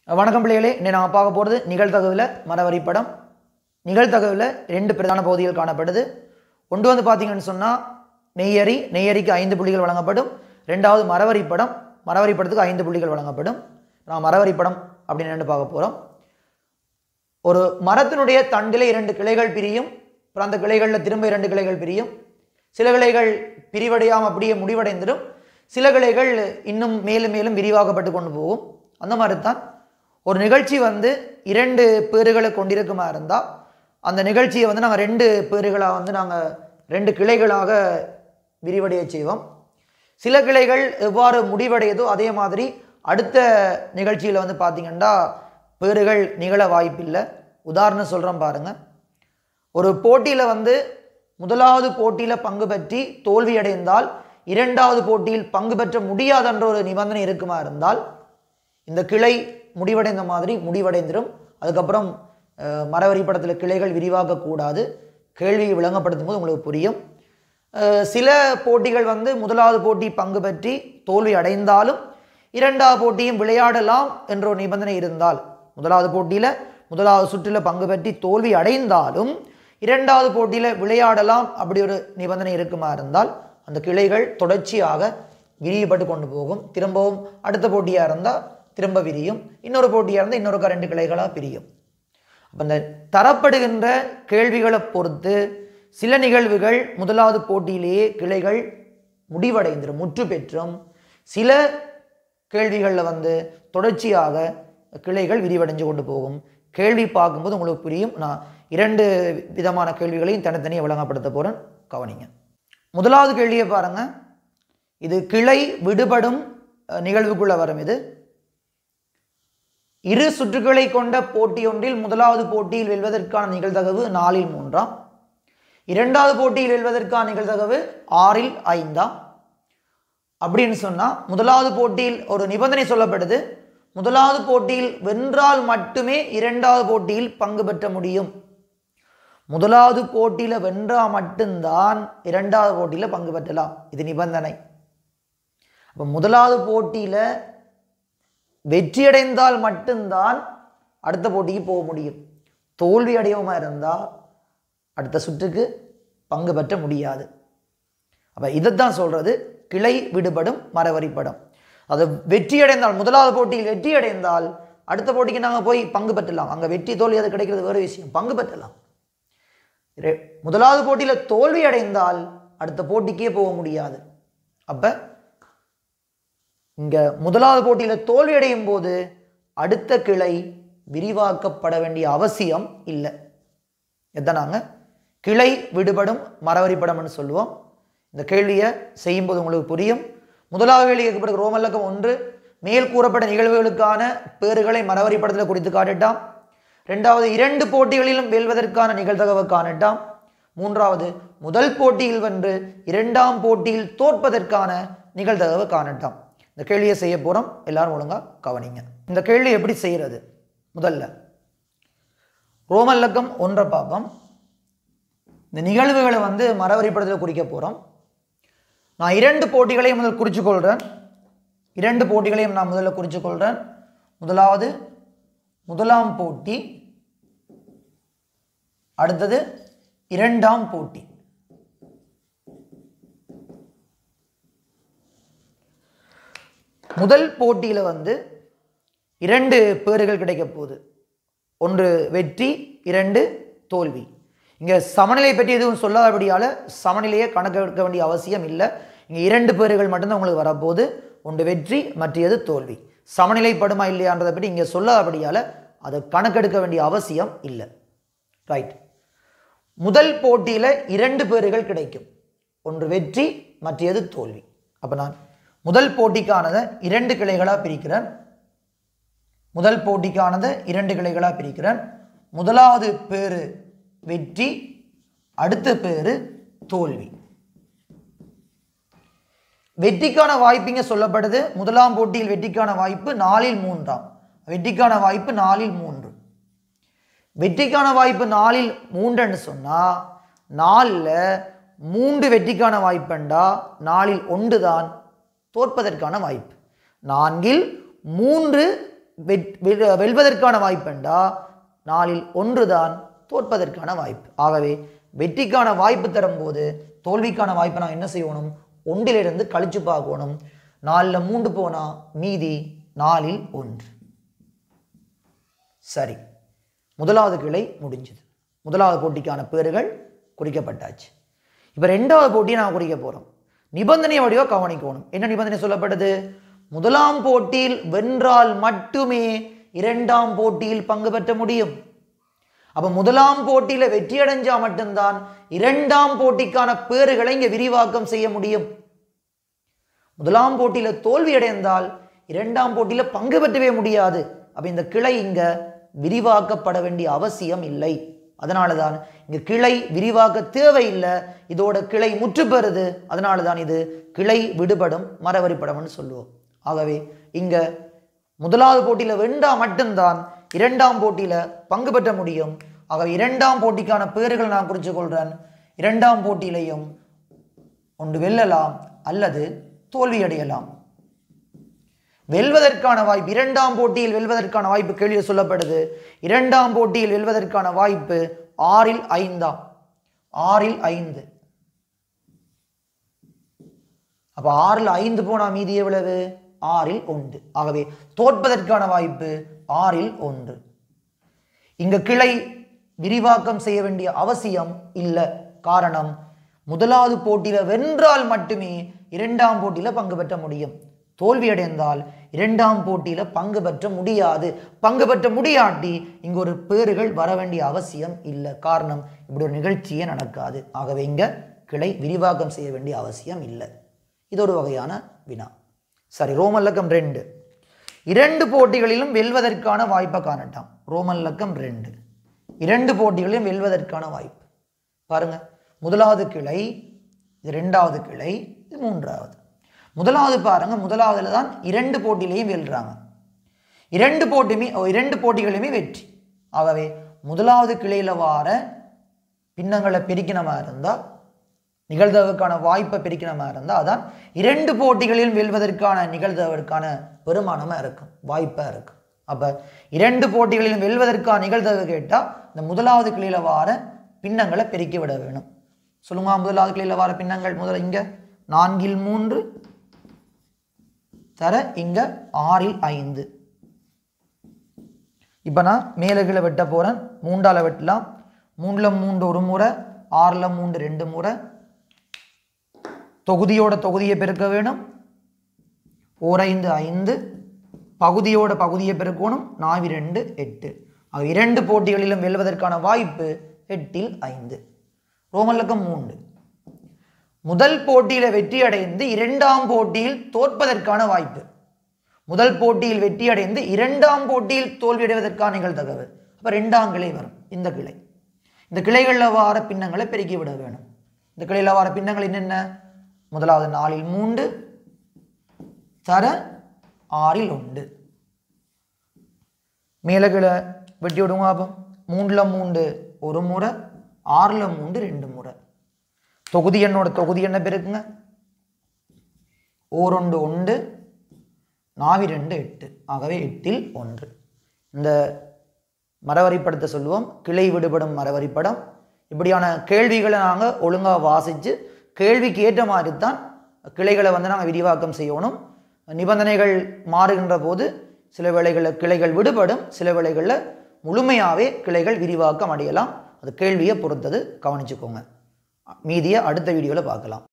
வணக்கம் பிள்ளைகளே இன்னை நான் பார்க்க போகிறது நிகழ்தகவில் மரவரி படம் நிகழ்தகவில் ரெண்டு பிரதான பகுதிகள் காணப்படுது ஒன்று வந்து பார்த்தீங்கன்னு சொன்னால் நெய்யரி நெய்யரிக்கு ஐந்து புள்ளிகள் வழங்கப்படும் ரெண்டாவது மரவரி படம் மரவரி படத்துக்கு ஐந்து புள்ளிகள் வழங்கப்படும் நான் மரவரி படம் அப்படின்னு என்னன்னு பார்க்க போகிறோம் ஒரு மரத்தினுடைய தண்டில் இரண்டு கிளைகள் பிரியும் அப்புறம் அந்த கிளைகளில் திரும்ப இரண்டு கிளைகள் பிரியும் சில கிளைகள் பிரிவடையாமல் அப்படியே முடிவடைந்துடும் சில கிளைகள் இன்னும் மேலும் மேலும் விரிவாக்கப்பட்டு கொண்டு போகும் அந்த மாதிரி தான் ஒரு நிகழ்ச்சி வந்து இரண்டு பேறுகளை கொண்டிருக்குமா இருந்தால் அந்த நிகழ்ச்சியை வந்து நாங்கள் ரெண்டு பேறுகளாக வந்து நாங்கள் ரெண்டு கிளைகளாக விரிவடைய செய்வோம் சில கிளைகள் எவ்வாறு முடிவடையதோ அதே மாதிரி அடுத்த நிகழ்ச்சியில் வந்து பார்த்தீங்கன்னா பேறுகள் நிகழ வாய்ப்பில்லை உதாரணம் சொல்கிறேன் பாருங்கள் ஒரு போட்டியில் வந்து முதலாவது போட்டியில் பங்கு பெற்றி தோல்வி அடைந்தால் இரண்டாவது போட்டியில் பங்கு பெற்ற முடியாதென்ற ஒரு நிபந்தனை இருக்குமா இருந்தால் இந்த கிளை முடிவடைந்த மாதிரி முடிவடைந்துடும் அதுக்கப்புறம் அஹ், மரவரி படத்தில் கிளைகள் விரிவாக்கக்கூடாது கேள்வியை விளங்கப்படுத்தும் போது உங்களுக்கு புரியும் அஹ், சில போட்டிகள் வந்து முதலாவது போட்டி பங்கு பெற்றி தோல்வி அடைந்தாலும் இரண்டாவது போட்டியும் விளையாடலாம் என்ற ஒரு நிபந்தனை இருந்தால் முதலாவது போட்டியில் முதலாவது சுற்றில் பங்கு பெற்றி தோல்வி அடைந்தாலும் இரண்டாவது போட்டியில் விளையாடலாம் அப்படி ஒரு நிபந்தனை இருக்குமா இருந்தால் அந்த கிளைகள் தொடர்ச்சியாக விரிவுபட்டு கொண்டு போகும் திரும்பவும் அடுத்த போட்டியாக இருந்தால் திரும்ப விரியும் இன்னொரு போட்டியாக இருந்தால் இன்னொரு ரெண்டு கிளைகளாக பிரியும் அப்போ இந்த தரப்படுகின்ற கேள்விகளை பொறுத்து சில நிகழ்வுகள் முதலாவது போட்டியிலேயே கிளைகள் முடிவடைந்துடும் முற்று பெற்றும் சில கேள்விகளில் வந்து தொடர்ச்சியாக கிளைகள் விரிவடைஞ்சு கொண்டு போகும் கேள்வி பார்க்கும்போது உங்களுக்கு புரியும் நான் இரண்டு விதமான கேள்விகளையும் தனித்தனியாக விளங்கப்படுத்த போகிறேன் கவனிங்க முதலாவது கேள்வியை பாருங்க இது கிளை விடுபடும் அஹ், நிகழ்வுக்குள்ள வரும் இது இரு சுற்றுகளை கொண்ட போட்டி ஒன்றில் முதலாவது போட்டியில் வெல்வதற்கான நிகழ்தகவு நாலில் மூன்றாம் இரண்டாவது போட்டியில் வெல்வதற்கான நிகழ்தகவு ஆறில் ஐந்தாம் அப்படின்னு சொன்னால் முதலாவது போட்டியில் ஒரு நிபந்தனை சொல்லப்படுது முதலாவது போட்டியில் வென்றால் மட்டுமே இரண்டாவது போட்டியில் பங்கு பெற்ற முடியும் முதலாவது போட்டியில் வென்றால் மட்டும்தான் இரண்டாவது போட்டியில் பங்கு பெற்றலாம் இது நிபந்தனை அப்போ முதலாவது போட்டியில் வெற்றியடைந்தால் மட்டும்தான் அடுத்த போட்டிக்கு போக முடியும் தோல்வி அடையவமா இருந்தால் அடுத்த சுற்றுக்கு பங்கு பெற்ற முடியாது அப்போ இதைத்தான் சொல்கிறது கிளை விடுபடும் மரவரி படம் அது வெற்றியடைந்தால் முதலாவது போட்டியில் வெற்றி அடைந்தால் அடுத்த போட்டிக்கு நாங்கள் போய் பங்கு பெற்றலாம் அங்கே வெற்றி தோல்வி அது கிடைக்கிறது வேறு விஷயம் பங்கு பெற்றலாம் ரெ- முதலாவது போட்டியில் தோல்வி அடைந்தால் அடுத்த போட்டிக்கே போக முடியாது அப்போ இங்கே முதலாவது போட்டியில் தோல்வி அடையும் போது அடுத்த கிளை விரிவாக்கப்பட வேண்டிய அவசியம் இல்லை எத்தனாங்க கிளை விடுபடும் மரவரி படம்னு சொல்லுவோம் இந்த கேள்வியை செய்யும்போது உங்களுக்கு புரியும் முதலாவது கேள்வி கேட்கப்பட்ட ரோமல்லக்கம் ஒன்று மேல் கூறப்பட்ட நிகழ்வுகளுக்கான பேறுகளை மரவரி படத்தில் குறித்து காட்டிட்டாம் ரெண்டாவது இரண்டு போட்டிகளிலும் வெல்வதற்கான நிகழ்தகவை காணட்டாம் மூன்றாவது முதல் போட்டியில் வென்று இரண்டாம் போட்டியில் தோற்பதற்கான நிகழ்தகவை காணட்டாம் இந்த கேள்வியை செய்ய போகிறோம் எல்லாரும் ஒழுங்கா கவனிங்க இந்த கேள்வி எப்படி செய்கிறது முதல்ல ரோமல்லக்கம் ஒன்றை பார்ப்போம் இந்த நிகழ்வுகளை வந்து மரவரி படத்தில் குறிக்க போகிறோம் நான் இரண்டு போட்டிகளையும் முதல் குறித்து கொள்கிறேன் இரண்டு போட்டிகளையும் நான் முதல்ல குறித்து கொள்கிறேன் முதலாவது முதலாம் போட்டி அடுத்தது இரண்டாம் போட்டி முதல் போட்டியில் வந்து இரண்டு பேறுகள் கிடைக்க போகுது ஒன்று வெற்றி இரண்டு தோல்வி இங்கே சமநிலை பற்றி எதுவும் சொல்லாதபடியால் சமநிலையை கணக்கு எடுக்க வேண்டிய அவசியம் இல்லை இங்கே இரண்டு பேறுகள் மட்டும்தான் உங்களுக்கு வரப்போகுது ஒன்று வெற்றி மற்றது தோல்வி சமநிலைப்படுமா இல்லையான்றதை பற்றி இங்கே சொல்லாதபடியால் அதை கணக்கெடுக்க வேண்டிய அவசியம் இல்லை ரைட் முதல் போட்டியில் இரண்டு பேறுகள் கிடைக்கும் ஒன்று வெற்றி மற்றது தோல்வி அப்போ நான் முதல் போட்டிக்கானதை இரண்டு கிளைகளாக பிரிக்கிறேன் முதல் போட்டிக்கானதை இரண்டு கிளைகளாக பிரிக்கிறேன் முதலாவது பேரு வெற்றி அடுத்த பேரு தோல்வி வெற்றிக்கான வாய்ப்பு இங்கே சொல்லப்படுது முதலாம் போட்டியில் வெற்றிக்கான வாய்ப்பு நாலில் மூன்றாம் வெற்றிக்கான வாய்ப்பு நாலில் மூன்று வெற்றிக்கான வாய்ப்பு நாலில் மூன்றுன்னு சொன்னால் நாலில் மூன்று வெற்றிக்கான வாய்ப்புண்டா நாலில் ஒன்று தான் தோற்பதற்கான வாய்ப்பு நான்கில் மூன்று வெட்- வெல்- வெல்வதற்கான வாய்ப்புண்டா நாலில் ஒன்றுதான் தோற்பதற்கான வாய்ப்பு ஆகவே வெற்றிக்கான வாய்ப்பு தரும்போது தோல்விக்கான வாய்ப்பை நான் என்ன செய்யணும் ஒன்றிலிருந்து கழிச்சு பார்க்கணும் நாலில் மூன்று போனா மீதி நாலில் ஒன்று சரி முதலாவது கிளை முடிஞ்சது முதலாவது போட்டிக்கான பேர்கள் குறிக்கப்பட்டாச்சு இப்போ ரெண்டாவது போட்டியை நான் குறிக்க போகிறோம் நிபந்தனை வடிவாக கவனிக்கணும் என்ன நிபந்தனை சொல்லப்படுது முதலாம் போட்டியில் வென்றால் மட்டுமே இரண்டாம் போட்டியில் பங்கு பெற்ற முடியும் அப்ப முதலாம் போட்டியில வெற்றி அடைஞ்சா மட்டும்தான் இரண்டாம் போட்டிக்கான பேறுகளை இங்க விரிவாக்கம் செய்ய முடியும் முதலாம் போட்டியில தோல்வி அடைந்தால் இரண்டாம் போட்டியில பங்கு பெற்றவே முடியாது அப்ப இந்த கிளை இங்க விரிவாக்கப்பட வேண்டிய அவசியம் இல்லை அதனால தான் இங்க கிளை விரிவாக்க தேவையில்லை இதோட கிளை முற்று பெறுது அதனால தான் இது கிளை விடுபடும் மரவரிப்படம்னு சொல்லுவோம் ஆகவே இங்க முதலாவது போட்டியில வென்றா மட்டும்தான் இரண்டாம் போட்டியில பங்கு பெற்ற முடியும் ஆகவே இரண்டாம் போட்டிக்கான பேர்கள் நான் குறித்து கொள்றேன் இரண்டாம் போட்டியிலையும் ஒன்று வெல்லலாம் அல்லது தோல்வியடையலாம் வெல்வதற்கான வாய்ப்பு இரண்டாம் போட்டியில் வெல்வதற்கான வாய்ப்பு கேள்வியில் சொல்லப்படுது இரண்டாம் போட்டியில் வெல்வதற்கான வாய்ப்பு ஆறில் ஐந்தாம் ஆறில் ஐந்து அப்ப ஆறில் ஐந்து போனா மீதி எவ்வளவு ஆறில் ஒன்று ஆகவே தோற்பதற்கான வாய்ப்பு ஆறில் ஒன்று இங்க கிளை விரிவாக்கம் செய்ய வேண்டிய அவசியம் இல்லை காரணம் முதலாவது போட்டியில வென்றால் மட்டுமே இரண்டாம் போட்டியில பங்கு பெற்ற முடியும் தோல்வி அடைந்தால் இரண்டாம் போட்டியில பங்கு பெற்ற முடியாது பங்கு பெற்ற முடியாட்டி இங்க ஒரு பேறுகள் வர வேண்டிய அவசியம் இல்லை காரணம் இப்படி ஒரு நிகழ்ச்சியே நடக்காது ஆகவே இங்க கிளை விரிவாக்கம் செய்ய வேண்டிய அவசியம் இல்லை இது ஒரு வகையான வினா சரி ரோமன் லக்கம் ரெண்டு இரண்டு போட்டிகளிலும் வெல்வதற்கான வாய்ப்பை காணட்டாம் ரோமன் லக்கம் ரெண்டு இரண்டு போட்டிகளிலும் வெல்வதற்கான வாய்ப்பு பாருங்க முதலாவது கிளை இது ரெண்டாவது கிளை இது மூன்றாவது முதலாவது பாருங்க முதலாவதுல தான் இரண்டு போட்டியிலையும் வெல்றாங்க இரண்டு போட்டியுமே ஓ, இரண்டு போட்டிகளுமே வெற்றி ஆகவே முதலாவது கிளையில வார பின்னங்களை பெருக்கினமா இருந்தா நிகழ்தகவுக்கான வாய்ப்பை பிரிக்கணுமா இருந்தால் அதான் இரண்டு போட்டிகளில் வெல்வதற்கான நிகழ்தகவிற்கான பெருமானமாக இருக்கும் வாய்ப்பாக இருக்கும் அப்போ இரண்டு போட்டிகளிலும் வெல்வதற்கான நிகழ்தகவு கேட்டால் இந்த முதலாவது கிளையில் வார பின்னங்களை பெருக்கி விட வேணும் சொல்லுங்க முதலாவது கிளையில் வார பின்னங்கள் முதல்ல இங்கே நான்கில் மூன்று தர இங்கே ஆறில் ஐந்து இப்போ நான் மேலே கீழே வெட்ட போகிறேன் மூன்றால் வெட்டலாம் மூணில் மூன்று ஒரு முறை ஆறில் மூன்று ரெண்டு முறை தொகுதியோட தொகுதியை பெருக்க வேணும் ஓரைந்து ஐந்து பகுதியோட பகுதியை பெருக்கணும் நாவி ரெண்டு எட்டு ஆக இரண்டு போட்டிகளிலும் வெல்வதற்கான வாய்ப்பு எட்டில் ஐந்து ரோமல்லக்கம் மூன்று முதல் போட்டியில வெற்றி அடைந்து இரண்டாம் போட்டியில் தோற்பதற்கான வாய்ப்பு முதல் போட்டியில் வெற்றி அடைந்து இரண்டாம் போட்டியில் தோல்வியடைவதற்கான நிகழ்தகவு அப்ப ரெண்டாம் கிளை வரும் இந்த கிளை இந்த கிளைகளில் வார பின்னங்களை பெருக்கி விட வேணும் இந்த கிளையில் வார பின்னங்கள் என்னென்ன முதலாவது நாலில் மூன்று தர ஆறில் உண்டு மேலே கீழே வெட்டி விடுங்க அப்போ மூணில் மூன்று ஒரு முறை ஆறில் மூன்று ரெண்டு முறை தொகுதி எண்ணோட தொகுதி என்ன பெருக்குங்க ஓரொண்டு ஒன்று நாவி ரெண்டு எட்டு ஆகவே எட்டில் ஒன்று இந்த மரவரிப்படத்தை சொல்லுவோம் கிளை விடுபடும் மரவரிப்படம் இப்படியான கேள்விகளை நாங்கள் ஒழுங்காக வாசித்து கேள்விக்கு ஏற்ற மாதிரி தான் கிளைகளை வந்து நாங்கள் விரிவாக்கம் செய்யணும் நிபந்தனைகள் மாறுகின்ற போது சில வேளைகளில் கிளைகள் விடுபடும் சில வேளைகளில் முழுமையாகவே கிளைகள் விரிவாக்கம் அடையலாம் அது கேள்வியை பொறுத்தது கவனிச்சுக்கோங்க மீதியை அடுத்த வீடியோவில் பார்க்கலாம்